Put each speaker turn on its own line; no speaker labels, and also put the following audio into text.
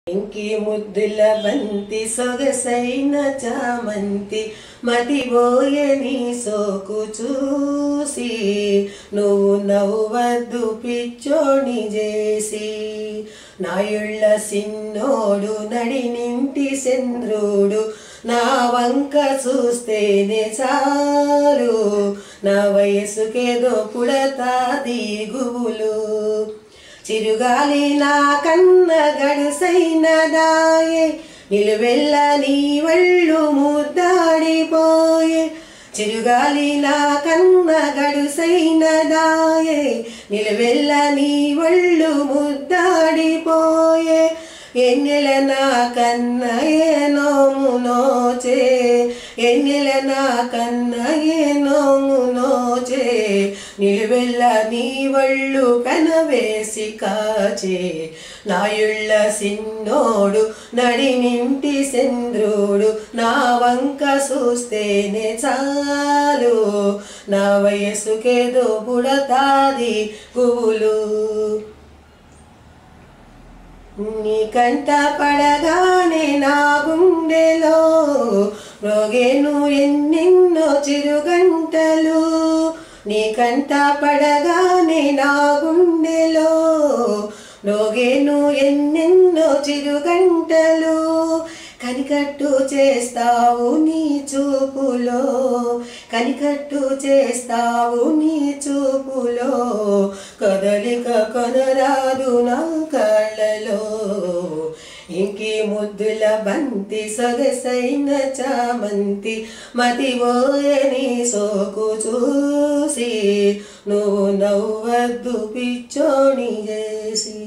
ఇంకి ముద్దుల బంతి సొగసైన చామంతి మతిపోయే నీ సోకు చూసి నువ్వు నవ్వద్దు పిచ్చోని చేసి నాయుళ్ళ సిన్నోడు నడినింటి చంద్రుడు నా వంక చూస్తేనే చాలు నా వయసుకేదో పుడతాది గుబులు చిరుగాలి నా కన్న గడుసైన దాయే నిలువెల్ల నీ వళ్ళు ముద్దాడిపోయే చిరుగాలి నా కన్న గడుసైన దాయే నిలువెల్ల నీ వళ్ళు ముద్దాడిపోయే ఎన్నెల నా కన్న ఏ నోము నోచే ఎన్నెల నా కన్న ఏ నోము నోచే నిలువెల్ల నీ వళ్ళు పెనవేసి కాచే నాయుళ్ళ సిన్నోడు నడినింటి చంద్రుడు నా వంక చూస్తేనే చాలు నా వయసుకేదో పుడతాది గువులు నీ కంట పడగానే నా గుండెలో రోగేను ఎన్నెన్నో చిరుగంటలు నీ కంట పడగానే నా గుండెలో రోగేను ఎన్నెన్నో చిరుగంటలు కనికట్టు చేస్తావు నీ చూపులో కనికట్టు చేస్తావు నీ చూపులో కదలిక కొనరాదు నా కళ్ళలో ఇంకి ముద్దుల బంతి సొగసైన చామంతి మతిపోయని సోకు చూసి నువ్వు నవ్వద్దు పిచ్చోని చేసి